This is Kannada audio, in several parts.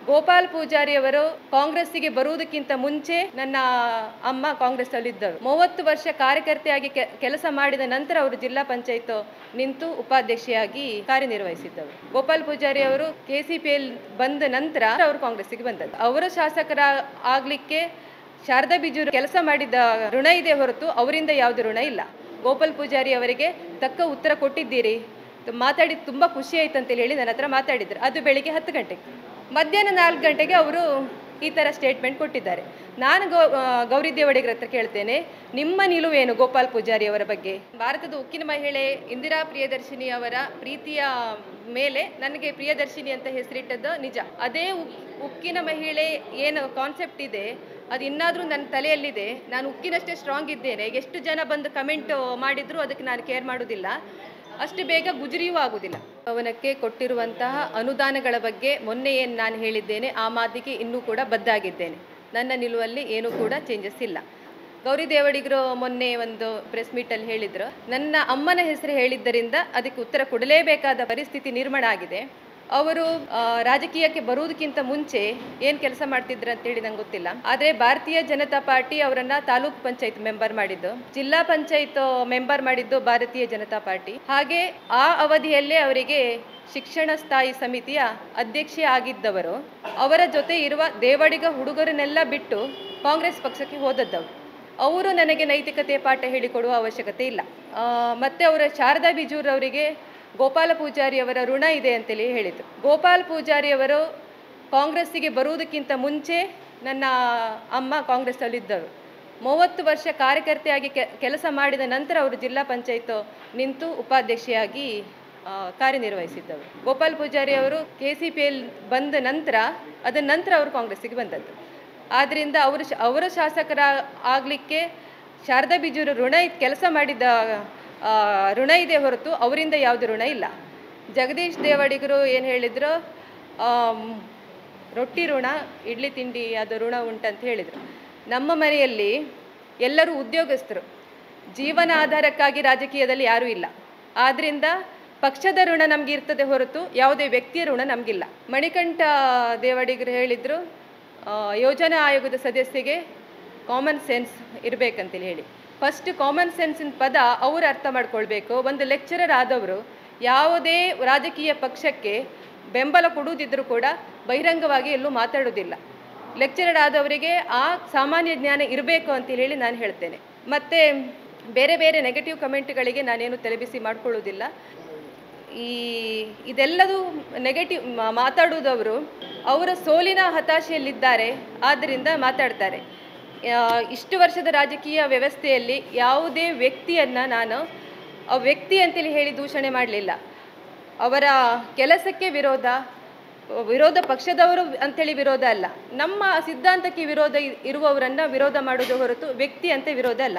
ಗೋಪಾಲ್ ಪೂಜಾರಿ ಅವರು ಕಾಂಗ್ರೆಸ್ಸಿಗೆ ಬರುವುದಕ್ಕಿಂತ ಮುಂಚೆ ನನ್ನ ಅಮ್ಮ ಕಾಂಗ್ರೆಸ್ ಅಲ್ಲಿದ್ದರು ಮೂವತ್ತು ವರ್ಷ ಕಾರ್ಯಕರ್ತೆಯಾಗಿ ಕೆ- ಕೆಲಸ ಮಾಡಿದ ನಂತರ ಅವರು ಜಿಲ್ಲಾ ಪಂಚಾಯತ್ ನಿಂತು ಉಪಾಧ್ಯಕ್ಷೆಯಾಗಿ ಕಾರ್ಯನಿರ್ವಹಿಸಿದ್ದವರು ಗೋಪಾಲ್ ಪೂಜಾರಿ ಅವರು ಕೆ ಸಿ ಪಿ ಎಲ್ ಬಂದ ನಂತರ ಅವರು ಕಾಂಗ್ರೆಸ್ಸಿಗೆ ಬಂದದ್ದು ಅವರು ಶಾಸಕರ ಆಗ್ಲಿಕ್ಕೆ ಶಾರದಾ ಬಿಜೂರು ಕೆಲಸ ಮಾಡಿದ ಋಣ ಇದೆ ಹೊರತು ಅವರಿಂದ ಯಾವುದು ಋಣ ಇಲ್ಲ ಗೋಪಾಲ್ ಪೂಜಾರಿ ಅವರಿಗೆ ತಕ್ಕ ಉತ್ತರ ಕೊಟ್ಟಿದ್ದೀರಿ ಮಾತಾಡಿ ತುಂಬ ಖುಷಿ ಆಯ್ತು ಅಂತೇಳಿ ಹೇಳಿ ನನ್ನ ಹತ್ರ ಮಾತಾಡಿದ್ರು ಅದು ಬೆಳಿಗ್ಗೆ ಹತ್ತು ಗಂಟೆಗೆ ಮಧ್ಯಾಹ್ನ ನಾಲ್ಕು ಗಂಟೆಗೆ ಅವರು ಈ ಥರ ಸ್ಟೇಟ್ಮೆಂಟ್ ಕೊಟ್ಟಿದ್ದಾರೆ ನಾನು ಗೌ ಆ, ಗೌರಿ ದೇವಡಿಗರ ಹತ್ರ ಕೇಳ್ತೇನೆ ನಿಮ್ಮ ನಿಲುವೇನು ಗೋಪಾಲ್ ಪೂಜಾರಿ ಅವರ ಬಗ್ಗೆ ಭಾರತದ ಉಕ್ಕಿನ ಮಹಿಳೆ ಇಂದಿರಾ ಪ್ರಿಯದರ್ಶಿನಿ ಅವರ ಪ್ರೀತಿಯ ಮೇಲೆ ನನಗೆ ಪ್ರಿಯದರ್ಶಿನಿ ಅಂತ ಹೆಸರಿಟ್ಟದ್ದು ನಿಜ ಅದೇ ಉಕ್- ಉಕ್ಕಿನ ಮಹಿಳೆ ಏನು ಕಾನ್ಸೆಪ್ಟ್ ಇದೆ ಅದು ಇನ್ನಾದರೂ ನನ್ನ ತಲೆಯಲ್ಲಿದೆ ನಾನು ಉಕ್ಕಿನಷ್ಟೇ ಸ್ಟ್ರಾಂಗ್ ಇದ್ದೇನೆ ಎಷ್ಟು ಜನ ಬಂದು ಕಮೆಂಟ್ ಮಾಡಿದ್ರು ಅದಕ್ಕೆ ನಾನು ಕೇರ್ ಮಾಡೋದಿಲ್ಲ ಅಷ್ಟು ಬೇಗ ಗುಜರಿಯೂ ಆಗುವುದಿಲ್ಲ ಭವನಕ್ಕೆ ಕೊಟ್ಟಿರುವಂತಹ ಅನುದಾನಗಳ ಬಗ್ಗೆ ಮೊನ್ನೆ ಏನು ನಾನು ಹೇಳಿದ್ದೇನೆ ಆ ಮಾತಿಗೆ ಇನ್ನೂ ಕೂಡ ಬದ್ದಾಗಿದ್ದೇನೆ ನನ್ನ ನಿಲುವಲ್ಲಿ ಏನೂ ಕೂಡ ಚೇಂಜಸ್ ಇಲ್ಲ ಗೌರಿ ದೇವಡಿಗರು ಮೊನ್ನೆ ಒಂದು ಪ್ರೆಸ್ ಮೀಟಲ್ಲಿ ಹೇಳಿದರು ನನ್ನ ಅಮ್ಮನ ಹೆಸರು ಹೇಳಿದ್ದರಿಂದ ಅದಕ್ಕೆ ಉತ್ತರ ಕೊಡಲೇಬೇಕಾದ ಪರಿಸ್ಥಿತಿ ನಿರ್ಮಾಣ ಆಗಿದೆ ಅವರು ಆ, ರಾಜಕೀಯಕ್ಕೆ ಬರುವುದಕ್ಕಿಂತ ಮುಂಚೆ ಏನು ಕೆಲಸ ಮಾಡ್ತಿದ್ರು ಅಂತೇಳಿ ನಂಗೆ ಗೊತ್ತಿಲ್ಲ ಆದರೆ ಭಾರತೀಯ ಜನತಾ ಪಾರ್ಟಿ ಅವರನ್ನ ತಾಲೂಕ್ ಪಂಚಾಯತ್ ಮೆಂಬರ್ ಮಾಡಿದ್ದು ಜಿಲ್ಲಾ ಪಂಚಾಯತ್ ಮೆಂಬರ್ ಮಾಡಿದ್ದು ಭಾರತೀಯ ಜನತಾ ಪಾರ್ಟಿ ಹಾಗೆ ಆ ಅವಧಿಯಲ್ಲೇ ಅವರಿಗೆ ಶಿಕ್ಷಣ ಸ್ಥಾಯಿ ಸಮಿತಿಯ ಅಧ್ಯಕ್ಷೆ ಆಗಿದ್ದವರು ಅವರ ಜೊತೆ ಇರುವ ದೇವಡಿಗ ಹುಡುಗರನ್ನೆಲ್ಲ ಬಿಟ್ಟು ಕಾಂಗ್ರೆಸ್ ಪಕ್ಷಕ್ಕೆ ಹೋದದ್ದವರು ಅವರು ನನಗೆ ನೈತಿಕತೆ ಪಾಠ ಹೇಳಿಕೊಡುವ ಅವಶ್ಯಕತೆ ಇಲ್ಲ ಆ, ಮತ್ತೆ ಅವರ ಶಾರದಾ ಬಿಜೂರ್ ಅವರಿಗೆ ಗೋಪಾಲ ಪೂಜಾರಿ ಅವರ ಋಣ ಇದೆ ಅಂತೇಳಿ ಹೇಳಿದರು ಗೋಪಾಲ್ ಪೂಜಾರಿ ಅವರು ಕಾಂಗ್ರೆಸ್ಸಿಗೆ ಬರುವುದಕ್ಕಿಂತ ಮುಂಚೆ ನನ್ನ ಅಮ್ಮ ಕಾಂಗ್ರೆಸ್ ಅಲ್ಲಿದ್ದರು ಮೂವತ್ತು ವರ್ಷ ಕಾರ್ಯಕರ್ತೆಯಾಗಿ ಕೆ- ಕೆಲಸ ಮಾಡಿದ ನಂತರ ಅವರು ಜಿಲ್ಲಾ ಪಂಚಾಯತ್ ನಿಂತು ಉಪಾಧ್ಯಕ್ಷೆಯಾಗಿ ಆ, ಕಾರ್ಯನಿರ್ವಹಿಸಿದ್ದವರು ಗೋಪಾಲ್ ಪೂಜಾರಿ ಅವರು ಕೆ ಸಿ ಪಿ ಎಲ್ ಬಂದ ನಂತರ ಅದರ ನಂತರ ಅವರು ಕಾಂಗ್ರೆಸ್ಸಿಗೆ ಬಂದದ್ದು ಆದ್ದರಿಂದ ಅವರು ಶ- ಅವರು ಶಾಸಕರ ಆಗಲಿಕ್ಕೆ ಶಾರದಾ ಬಿಜೂರು ಋಣ ಇದ್- ಕೆಲಸ ಮಾಡಿದ ಆ, ಋಣ ಇದೆ ಹೊರತು ಅವರಿಂದ ಯಾವುದು ಋಣ ಇಲ್ಲ ಜಗದೀಶ್ ದೇವಡಿಗರು ಏನು ಹೇಳಿದ್ರು ಆಮ್, ರೊಟ್ಟಿ ಋಣ ಇಡ್ಲಿ ತಿಂಡಿ ಅದು ಋಣ ಉಂಟಂತ ಹೇಳಿದರು ನಮ್ಮ ಮನೆಯಲ್ಲಿ ಎಲ್ಲರೂ ಉದ್ಯೋಗಸ್ಥರು ಜೀವನ ಆಧಾರಕ್ಕಾಗಿ ರಾಜಕೀಯದಲ್ಲಿ ಯಾರೂ ಇಲ್ಲ ಆದ್ದರಿಂದ ಪಕ್ಷದ ಋಣ ನಮಗೆ ಇರ್ತದೆ ಹೊರತು ಯಾವುದೇ ವ್ಯಕ್ತಿಯ ಋಣ ನಮಗಿಲ್ಲ ಮಣಿಕಂಠ ದೇವಡಿಗರು ಹೇಳಿದರು ಯೋಜನಾ ಆಯೋಗದ ಸದಸ್ಯಗೆ ಕಾಮನ್ ಸೆನ್ಸ್ ಇರಬೇಕಂತೇಳಿ ಹೇಳಿ ಫಸ್ಟ್ ಕಾಮನ್ ಸೆನ್ಸಿನ ಪದ ಅವರು ಅರ್ಥ ಮಾಡ್ಕೊಳ್ಬೇಕು ಒಂದು ಲೆಕ್ಚರರ್ ಆದವರು ಯಾವುದೇ ರಾಜಕೀಯ ಪಕ್ಷಕ್ಕೆ ಬೆಂಬಲ ಕೊಡುವುದಿದ್ರೂ ಕೂಡ ಬಹಿರಂಗವಾಗಿ ಎಲ್ಲೂ ಮಾತಾಡೋದಿಲ್ಲ ಲೆಕ್ಚರರ್ ಆದವರಿಗೆ ಆ ಸಾಮಾನ್ಯ ಜ್ಞಾನ ಇರಬೇಕು ಅಂತೇಳಿ ಹೇಳಿ ನಾನು ಹೇಳ್ತೇನೆ ಮತ್ತು ಬೇರೆ ಬೇರೆ ನೆಗೆಟಿವ್ ಕಮೆಂಟ್ಗಳಿಗೆ ನಾನೇನು ತಲೆಬಿಸಿ ಮಾಡ್ಕೊಳ್ಳೋದಿಲ್ಲ ಈ ಇದೆಲ್ಲದೂ ನೆಗೆಟಿವ್ ಮಾತಾಡುವುದವರು ಅವರ ಸೋಲಿನ ಹತಾಶೆಯಲ್ಲಿದ್ದಾರೆ ಆದ್ದರಿಂದ ಮಾತಾಡ್ತಾರೆ ಆ, ಇಷ್ಟು ವರ್ಷದ ರಾಜಕೀಯ ವ್ಯವಸ್ಥೆಯಲ್ಲಿ ಯಾವುದೇ ವ್ಯಕ್ತಿಯನ್ನು ನಾನು ಆ ವ್ಯಕ್ತಿ ಅಂತೇಳಿ ಹೇಳಿ ದೂಷಣೆ ಮಾಡಲಿಲ್ಲ ಅವರ ಕೆಲಸಕ್ಕೆ ವಿರೋಧ ವಿರೋಧ ಪಕ್ಷದವರು ಅಂತೇಳಿ ವಿರೋಧ ಅಲ್ಲ ನಮ್ಮ ಸಿದ್ಧಾಂತಕ್ಕೆ ವಿರೋಧ ಇ- ಇರುವವರನ್ನ ವಿರೋಧ ಮಾಡೋದು ಹೊರತು ವ್ಯಕ್ತಿ ಅಂತ ವಿರೋಧ ಅಲ್ಲ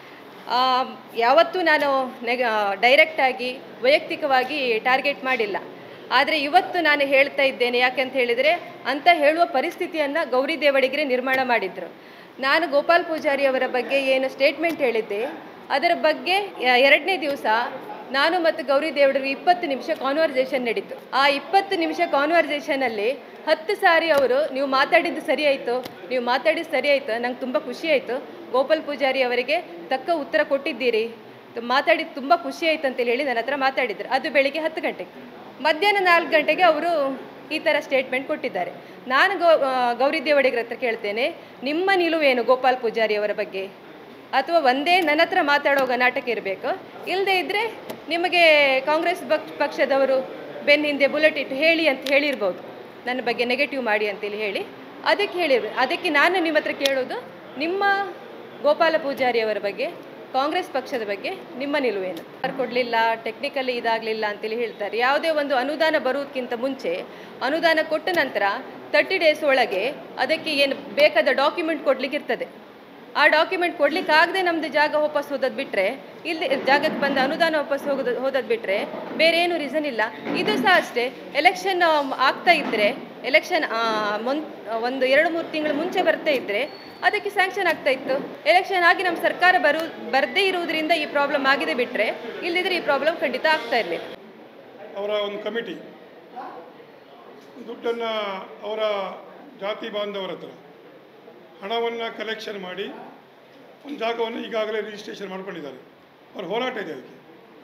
ಆ, ಯಾವತ್ತೂ ನಾನು ನೆಗ ಡೈರೆಕ್ಟಾಗಿ ವೈಯಕ್ತಿಕವಾಗಿ ಟಾರ್ಗೆಟ್ ಮಾಡಿಲ್ಲ ಆದರೆ ಇವತ್ತು ನಾನು ಹೇಳ್ತಾ ಇದ್ದೇನೆ ಯಾಕಂತ ಹೇಳಿದರೆ ಅಂತ ಹೇಳುವ ಪರಿಸ್ಥಿತಿಯನ್ನು ಗೌರಿ ದೇವಡಿಗರೆ ನಿರ್ಮಾಣ ಮಾಡಿದರು ನಾನು ಗೋಪಾಲ್ ಪೂಜಾರಿ ಅವರ ಬಗ್ಗೆ ಏನು ಸ್ಟೇಟ್ಮೆಂಟ್ ಹೇಳಿದ್ದೆ ಅದರ ಬಗ್ಗೆ ಎ- ಎರಡನೇ ದಿವಸ ನಾನು ಮತ್ತು ಗೌರಿ ದೇವಡಿಗೆ ಇಪ್ಪತ್ತು ನಿಮಿಷ ಕಾನ್ವರ್ಸೇಷನ್ ನಡೀತು ಆ ಇಪ್ಪತ್ತು ನಿಮಿಷ ಕಾನ್ವರ್ಸೇಷನಲ್ಲಿ ಹತ್ತು ಸಾರಿ ಅವರು ನೀವು ಮಾತಾಡಿದ್ದು ಸರಿ ಆಯಿತು ನೀವು ಮಾತಾಡಿದ್ದು ಸರಿ ಆಯಿತು ನಂಗೆ ತುಂಬ ಖುಷಿ ಆಯಿತು ಗೋಪಾಲ್ ಪೂಜಾರಿ ಅವರಿಗೆ ತಕ್ಕ ಉತ್ತರ ಕೊಟ್ಟಿದ್ದೀರಿ ಮಾತಾಡಿದ್ದು ತುಂಬ ಖುಷಿ ಆಯ್ತು ಅಂತೇಳಿ ಹೇಳಿ ನನ್ನ ಹತ್ರ ಮಾತಾಡಿದ್ರು ಅದು ಬೆಳಿಗ್ಗೆ ಹತ್ತು ಗಂಟೆಗೆ ಮಧ್ಯಾಹ್ನ ನಾಲ್ಕು ಗಂಟೆಗೆ ಅವರು ಈ ಥರ ಸ್ಟೇಟ್ಮೆಂಟ್ ಕೊಟ್ಟಿದ್ದಾರೆ ನಾನು ಗೌ ಆ, ಗೌರಿ ದೇವಡಿಗರ ಹತ್ರ ಕೇಳ್ತೇನೆ ನಿಮ್ಮ ನಿಲುವೇನು ಗೋಪಾಲ್ ಪೂಜಾರಿ ಅವರ ಬಗ್ಗೆ ಅಥವಾ ಒಂದೇ ನನ್ನ ಹತ್ರ ಮಾತಾಡೋ ನಾಟಕ ಇರಬೇಕು ಇಲ್ಲದೆ ಇದ್ದರೆ ನಿಮಗೆ ಕಾಂಗ್ರೆಸ್ ಪಕ್ಷ ಪಕ್ಷದವರು ಬೆನ್ನ ಹಿಂದೆ ಬುಲೆಟ್ ಇಟ್ಟು ಹೇಳಿ ಅಂತ ಹೇಳಿರ್ಬೋದು ನನ್ನ ಬಗ್ಗೆ ನೆಗೆಟಿವ್ ಮಾಡಿ ಅಂತೇಳಿ ಹೇಳಿ ಅದಕ್ಕೆ ಹೇಳಿರ್ಬೋದು ಅದಕ್ಕೆ ನಾನು ನಿಮ್ಮ ಹತ್ರ ಕೇಳೋದು ನಿಮ್ಮ ಗೋಪಾಲ ಪೂಜಾರಿ ಅವರ ಬಗ್ಗೆ ಕಾಂಗ್ರೆಸ್ ಪಕ್ಷದ ಬಗ್ಗೆ ನಿಮ್ಮ ನಿಲುವೇನು ಕೊಡಲಿಲ್ಲ ಟೆಕ್ನಿಕಲಿ ಇದಾಗಲಿಲ್ಲ ಅಂತೇಳಿ ಹೇಳ್ತಾರೆ ಯಾವುದೇ ಒಂದು ಅನುದಾನ ಬರುವುದಕ್ಕಿಂತ ಮುಂಚೆ ಅನುದಾನ ಕೊಟ್ಟ ನಂತರ ತರ್ಟಿ ಡೇಸ್ ಒಳಗೆ ಅದಕ್ಕೆ ಏನು ಬೇಕಾದ ಡಾಕ್ಯುಮೆಂಟ್ ಕೊಡ್ಲಿಕ್ಕೆ ಇರ್ತದೆ ಆ ಡಾಕ್ಯುಮೆಂಟ್ ಕೊಡ್ಲಿಕ್ಕಾಗದೆ ನಮ್ಮದು ಜಾಗ ವಾಪಸ್ ಹೋದದ್ದು ಬಿಟ್ಟರೆ ಇಲ್ಲಿ ಜಾಗಕ್ಕೆ ಬಂದ ಅನುದಾನ ವಾಪಸ್ ಹೋಗೋದು ಹೋದದ್ದು ಬಿಟ್ಟರೆ ಬೇರೆ ಏನು ರೀಸನ್ ಇಲ್ಲ ಇದು ಸಹ ಅಷ್ಟೇ ಎಲೆಕ್ಷನ್ ಆಗ್ತಾ ಇದ್ದರೆ ಎಲೆಕ್ಷನ್ ಮುನ್ ಒಂದು ಎರಡು ಮೂರು ತಿಂಗಳು ಮುಂಚೆ ಬರ್ತಾ ಇದ್ದರೆ ಅದಕ್ಕೆ ಸ್ಯಾಂಕ್ಷನ್ ಆಗ್ತಾ ಇತ್ತು ಎಲೆಕ್ಷನ್ ಆಗಿ ನಮ್ಮ ಸರ್ಕಾರ ಬರು ಬರದೇ ಇರುವುದರಿಂದ ಈ ಪ್ರಾಬ್ಲಮ್ ಆಗಿದೆ ಬಿಟ್ಟರೆ ಇಲ್ಲದಿದ್ರೆ ಈ ಪ್ರಾಬ್ಲಮ್ ಖಂಡಿತ ಆಗ್ತಾ ಇರಲಿಲ್ಲ ಅವರ ಒಂದು ಕಮಿಟಿ ದುಡ್ಡನ್ನು ಅವರ ಜಾತಿ ಬಾಂಧವರ ಹತ್ರ ಹಣವನ್ನು ಕಲೆಕ್ಷನ್ ಮಾಡಿ ಒಂದು ಜಾಗವನ್ನು ಈಗಾಗಲೇ ರಿಜಿಸ್ಟ್ರೇಷನ್ ಮಾಡ್ಕೊಂಡಿದ್ದಾರೆ ಅವ್ರ ಹೋರಾಟ ಇದೆ ಅದಕ್ಕೆ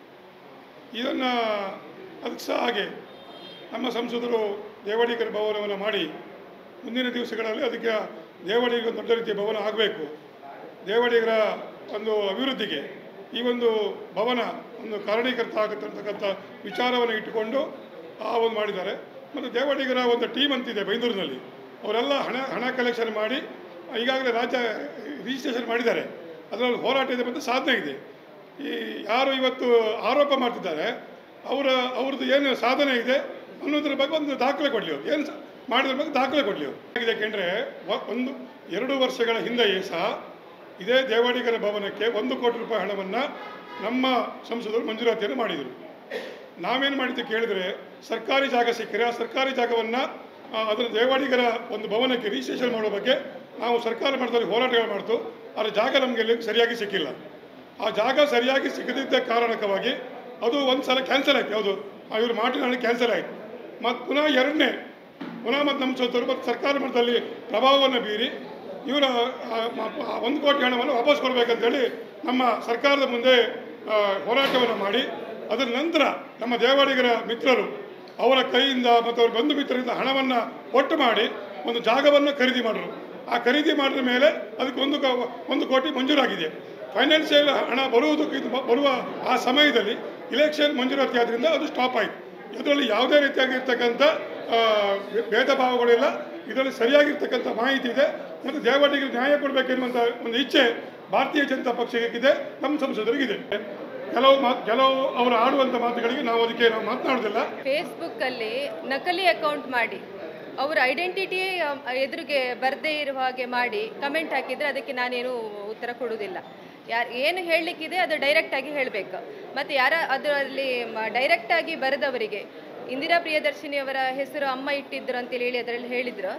ಇದನ್ನು ಅದಕ್ಕೆ ಸಹ ಹಾಗೆ ನಮ್ಮ ಸಂಸದರು ದೇವಾಡಿಗರ ಭವನವನ್ನು ಮಾಡಿ ಮುಂದಿನ ದಿವಸಗಳಲ್ಲಿ ಅದಕ್ಕೆ ದೇವಾಡಿಗರ ಒಂದು ದೊಡ್ಡ ರೀತಿಯ ಭವನ ಆಗಬೇಕು ದೇವಾಡಿಗರ ಒಂದು ಅಭಿವೃದ್ಧಿಗೆ ಈ ಒಂದು ಭವನ ಒಂದು ಕಾರಣೀಕರ್ತ ಆಗುತ್ತಂತಕ್ಕಂಥ ವಿಚಾರವನ್ನು ಇಟ್ಟುಕೊಂಡು ಆ ಒಂದು ಮಾಡಿದ್ದಾರೆ ಮತ್ತು ದೇವಾಡಿಗರ ಒಂದು ಟೀಮ್ ಅಂತಿದೆ ಬೈಂದೂರಿನಲ್ಲಿ ಅವರೆಲ್ಲ ಹಣ ಹಣ ಕಲೆಕ್ಷನ್ ಮಾಡಿ ಈಗಾಗಲೇ ರಾಜ್ಯ ರಿಜಿಸ್ಟ್ರೇಷನ್ ಮಾಡಿದ್ದಾರೆ ಅದರಲ್ಲಿ ಹೋರಾಟ ಇದೆ ಮತ್ತು ಸಾಧನೆ ಇದೆ ಈ ಯಾರು ಇವತ್ತು ಆರೋಪ ಮಾಡ್ತಿದ್ದಾರೆ ಅವರ ಅವ್ರದ್ದು ಏನು ಸಾಧನೆ ಇದೆ ಅನ್ನೋದ್ರ ಬಗ್ಗೆ ಒಂದು ದಾಖಲೆ ಕೊಡಲಿ ಅವರು ಏನು ಸ- ಮಾಡಿದ್ರ ಬಗ್ಗೆ ದಾಖಲೆ ಕೊಡಲಿ ಅವರು ಹೇಗಿದೆ ಯಾಕೆಂದರೆ ಒಂದು ಎರಡು ವರ್ಷಗಳ ಹಿಂದೆಯೇ ಸಹ ಇದೇ ದೇವಾಡಿಗರ ಭವನಕ್ಕೆ ಒಂದು ಕೋಟಿ ರೂಪಾಯಿ ಹಣವನ್ನು ನಮ್ಮ ಸಂಸದರು ಮಂಜೂರಾತಿಯನ್ನು ಮಾಡಿದರು ನಾವೇನು ಮಾಡಿದ್ದು ಕೇಳಿದರೆ ಸರ್ಕಾರಿ ಜಾಗ ಸಿಕ್ಕರೆ ಆ ಸರ್ಕಾರಿ ಜಾಗವನ್ನು ಅದನ್ನು ದೇವಾಡಿಗರ ಒಂದು ಭವನಕ್ಕೆ ರಿಜಿಸ್ಟ್ರೇಷನ್ ಮಾಡೋ ಬಗ್ಗೆ ನಾವು ಸರ್ಕಾರ ಮಟ್ಟದಲ್ಲಿ ಹೋರಾಟಗಳು ಮಾಡ್ತು ಆದರೆ ಜಾಗ ನಮಗೆ ಇಲ್ಲಿ ಸರಿಯಾಗಿ ಸಿಕ್ಕಿಲ್ಲ ಆ ಜಾಗ ಸರಿಯಾಗಿ ಸಿಗದಿದ್ದ ಕಾರಣಕವಾಗಿ ಅದು ಒಂದು ಸಲ ಕ್ಯಾನ್ಸಲ್ ಆಯಿತು ಯಾವುದು ಇವರು ಮಾಟಿನಲ್ಲಿ ಕ್ಯಾನ್ಸಲ್ ಆಯಿತು ಮತ್ತು ಪುನಃ ಎರಡನೇ ಪುನಃ ಮತ್ತು ನಮ್ಮ ಸೋತರು ಮತ್ತು ಸರ್ಕಾರ ಮಟ್ಟದಲ್ಲಿ ಪ್ರಭಾವವನ್ನು ಬೀರಿ ಇವರ ಆ, ಮ- ಆ ಒಂದು ಕೋಟಿ ಹಣವನ್ನು ವಾಪಸ್ ಕೊಡಬೇಕಂತೇಳಿ ನಮ್ಮ ಸರ್ಕಾರದ ಮುಂದೆ ಆ, ಹೋರಾಟವನ್ನು ಮಾಡಿ ಅದರ ನಂತರ ನಮ್ಮ ದೇವಾಡಿಗರ ಮಿತ್ರರು ಅವರ ಕೈಯಿಂದ ಮತ್ತು ಅವರ ಬಂಧು ಮಿತ್ರರಿಂದ ಹಣವನ್ನು ಒಟ್ಟು ಮಾಡಿ ಒಂದು ಜಾಗವನ್ನು ಖರೀದಿ ಮಾಡಿದ್ರು ಆ ಖರೀದಿ ಮಾಡಿದ ಮೇಲೆ ಅದಕ್ಕೆ ಒಂದು ಕ- ಒಂದು ಕೋಟಿ ಮಂಜೂರಾಗಿದೆ ಫೈನಾನ್ಷಿಯಲ್ ಹಣ ಬರುವುದಕ್ಕೆ ಇದು ಬ- ಬರುವ ಆ ಸಮಯದಲ್ಲಿ ಇಲೆಕ್ಷನ್ ಮಂಜೂರಾತಿ ಆದ್ರಿಂದ ಅದು ಸ್ಟಾಪ್ ಆಯಿತು ಇದರಲ್ಲಿ ಯಾವುದೇ ರೀತಿಯಾಗಿರ್ತಕ್ಕಂಥ ಆ, ಭೇ- ಭೇದ ಭಾವಗಳಿಲ್ಲ ಇದರಲ್ಲಿ ಸರಿಯಾಗಿರ್ತಕ್ಕಂಥ ಮಾಹಿತಿ ಇದೆ ಮತ್ತು ದೇವಾಡಿಗರಿಗೆ ನ್ಯಾಯ ಕೊಡಬೇಕೆನ್ನುವಂಥ ಒಂದು ಇಚ್ಛೆ ಭಾರತೀಯ ಜನತಾ ಪಕ್ಷಕ್ಕಿದೆ ನಮ್ಮ ಸಂಸದರಿಗಿದೆ ಕೆಲವು ಮಾತು ಕೆಲವು ಅವರು ಆಡುವಂಥ ಮಾತುಗಳಿಗೆ ನಾವು ಅದಕ್ಕೆ ನಾವು ಮಾತನಾಡೋದಿಲ್ಲ ಫೇಸ್ಬುಕ್ಕಲ್ಲಿ ನಕಲಿ ಅಕೌಂಟ್ ಮಾಡಿ ಅವರ ಐಡೆಂಟಿಟಿ ಎದುರಿಗೆ ಬರದೇ ಇರುವ ಹಾಗೆ ಮಾಡಿ ಕಮೆಂಟ್ ಹಾಕಿದರೆ ಅದಕ್ಕೆ ನಾನೇನು ಉತ್ತರ ಕೊಡುವುದಿಲ್ಲ ಯಾರು ಏನು ಹೇಳಲಿಕ್ಕಿದೆ ಅದು ಡೈರೆಕ್ಟಾಗಿ ಹೇಳಬೇಕು ಮತ್ತು ಯಾರ ಅದರಲ್ಲಿ ಡೈರೆಕ್ಟಾಗಿ ಬರೆದವರಿಗೆ ಇಂದಿರಾ ಪ್ರಿಯದರ್ಶಿನಿಯವರ ಹೆಸರು ಅಮ್ಮ ಇಟ್ಟಿದ್ರು ಅಂತೇಳಿ ಹೇಳಿ ಅದರಲ್ಲಿ ಹೇಳಿದ್ರು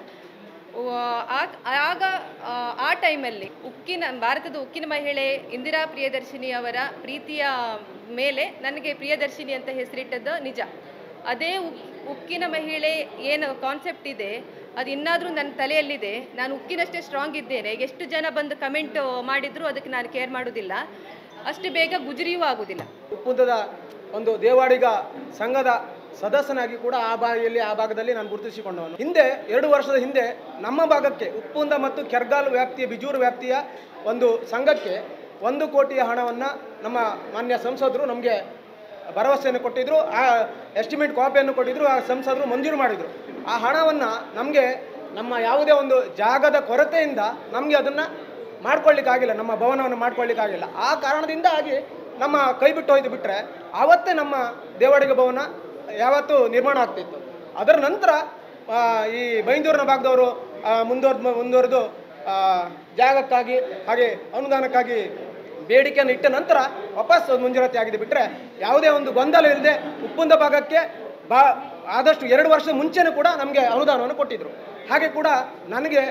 ವ- ಆ- ಆಗ ಆ, ಆ ಟೈಮಲ್ಲಿ ಉಕ್ಕಿನ ಭಾರತದ ಉಕ್ಕಿನ ಮಹಿಳೆ ಇಂದಿರಾ ಪ್ರಿಯದರ್ಶಿನಿ ಅವರ ಪ್ರೀತಿಯ ಮೇಲೆ ನನಗೆ ಪ್ರಿಯದರ್ಶಿನಿ ಅಂತ ಹೆಸರಿಟ್ಟದ್ದು ನಿಜ ಅದೇ ಉಕ್- ಉಕ್ಕಿನ ಮಹಿಳೆ ಏನು ಕಾನ್ಸೆಪ್ಟ್ ಇದೆ ಅದು ಇನ್ನಾದರೂ ನನ್ನ ತಲೆಯಲ್ಲಿದೆ ನಾನು ಉಕ್ಕಿನಷ್ಟೇ ಸ್ಟ್ರಾಂಗ್ ಇದ್ದೇನೆ ಎಷ್ಟು ಜನ ಬಂದು ಕಮೆಂಟ್ ಮಾಡಿದ್ರು ಅದಕ್ಕೆ ನಾನು ಕೇರ್ ಮಾಡೋದಿಲ್ಲ ಅಷ್ಟು ಬೇಗ ಗುಜರಿಯೂ ಆಗೋದಿಲ್ಲ ಉಪ್ಪುಂದದ ಒಂದು ದೇವಾಡಿಗ ಸಂಘದ ಸದಸ್ಯನಾಗಿ ಕೂಡ ಆ ಬಾರಿಯಲ್ಲಿ ಆ ಭಾಗದಲ್ಲಿ ನಾನು ಗುರುತಿಸಿಕೊಂಡವನು ಹಿಂದೆ ಎರಡು ವರ್ಷದ ಹಿಂದೆ ನಮ್ಮ ಭಾಗಕ್ಕೆ ಉಪ್ಪುಂದ ಮತ್ತು ಕೆರ್ಗಾಲ್ ವ್ಯಾಪ್ತಿಯ ಬಿಜೂರು ವ್ಯಾಪ್ತಿಯ ಒಂದು ಸಂಘಕ್ಕೆ ಒಂದು ಕೋಟಿಯ ಹಣವನ್ನು ನಮ್ಮ ಮಾನ್ಯ ಸಂಸದರು ನಮಗೆ ಭರವಸೆಯನ್ನು ಕೊಟ್ಟಿದ್ದರು ಆ ಎಸ್ಟಿಮೇಟ್ ಕಾಪಿಯನ್ನು ಕೊಟ್ಟಿದ್ದರು ಆ ಸಂಸದರು ಮಂಜೂರು ಮಾಡಿದರು ಆ ಹಣವನ್ನು ನಮಗೆ ನಮ್ಮ ಯಾವುದೇ ಒಂದು ಜಾಗದ ಕೊರತೆಯಿಂದ ನಮಗೆ ಅದನ್ನು ಮಾಡ್ಕೊಳ್ಳಿಕ್ಕಾಗಿಲ್ಲ ನಮ್ಮ ಭವನವನ್ನು ಮಾಡ್ಕೊಳ್ಳಿಕ್ಕಾಗಿಲ್ಲ ಆ ಕಾರಣದಿಂದಾಗಿ ನಮ್ಮ ಕೈ ಬಿಟ್ಟು ಹೋಯ್ತು ಬಿಟ್ಟರೆ ಆವತ್ತೇ ನಮ್ಮ ದೇವಾಡಿಗ ಭವನ ಯಾವತ್ತೂ ನಿರ್ಮಾಣ ಆಗ್ತಿತ್ತು ಅದರ ನಂತರ ಆ, ಈ ಬೈಂದೂರಿನ ಭಾಗದವರು ಮುಂದುವರೆದು ಮುಂದುವರೆದು ಆ, ಜಾಗಕ್ಕಾಗಿ ಹಾಗೆ ಅನುದಾನಕ್ಕಾಗಿ ಬೇಡಿಕೆಯನ್ನು ಇಟ್ಟ ನಂತರ ವಾಪಸ್ ಅದು ಮಂಜೂರಾತಿ ಆಗಿದೆ ಬಿಟ್ಟರೆ ಯಾವುದೇ ಒಂದು ಗೊಂದಲ ಇಲ್ಲದೆ ಉಪ್ಪುಂದ ಭಾಗಕ್ಕೆ ಬಾ ಆದಷ್ಟು ಎರಡು ವರ್ಷ ಮುಂಚೆನೂ ಕೂಡ ನಮಗೆ ಅನುದಾನವನ್ನು ಕೊಟ್ಟಿದ್ದರು ಹಾಗೆ ಕೂಡ ನನಗೆ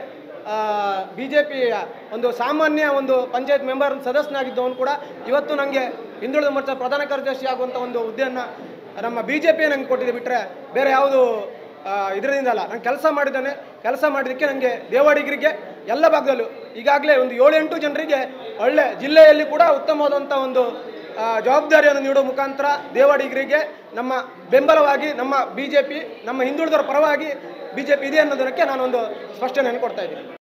ಬಿ ಜೆ ಪಿಯ ಒಂದು ಸಾಮಾನ್ಯ ಒಂದು ಪಂಚಾಯತ್ ಮೆಂಬರ್ ಸದಸ್ಯನಾಗಿದ್ದವನು ಕೂಡ ಇವತ್ತು ನನಗೆ ಹಿಂದುಳಿದ ಮೋರ್ಚಾ ಪ್ರಧಾನ ಕಾರ್ಯದರ್ಶಿ ಆಗುವಂಥ ಒಂದು ಹುದ್ದೆಯನ್ನು ನಮ್ಮ ಬಿ ಜೆ ಪಿ ನಂಗೆ ಕೊಟ್ಟಿದೆ ಬಿಟ್ಟರೆ ಬೇರೆ ಯಾವುದು ಇದರಿಂದ ಅಲ್ಲ ನಾನು ಕೆಲಸ ಮಾಡಿದ್ದಾನೆ ಕೆಲಸ ಮಾಡಿದ್ದಕ್ಕೆ ನನಗೆ ದೇವಾಡಿಗರಿಗೆ ಎಲ್ಲ ಭಾಗದಲ್ಲೂ ಈಗಾಗಲೇ ಒಂದು ಏಳೆಂಟು ಜನರಿಗೆ ಒಳ್ಳೆ ಜಿಲ್ಲೆಯಲ್ಲಿ ಕೂಡ ಉತ್ತಮವಾದಂಥ ಒಂದು ಆ, ಜವಾಬ್ದಾರಿಯನ್ನು ನೀಡುವ ಮುಖಾಂತರ ದೇವಾಡಿಗರಿಗೆ ನಮ್ಮ ಬೆಂಬಲವಾಗಿ ನಮ್ಮ ಬಿ ಜೆ ಪಿ ನಮ್ಮ ಹಿಂದುಳಿದವರ ಪರವಾಗಿ ಬಿ ಜೆ ಪಿ ಇದೆ ಅನ್ನೋದಕ್ಕೆ ನಾನೊಂದು ಸ್ಪಷ್ಟನೆಯನ್ನು ಕೊಡ್ತಾ ಇದ್ದೀನಿ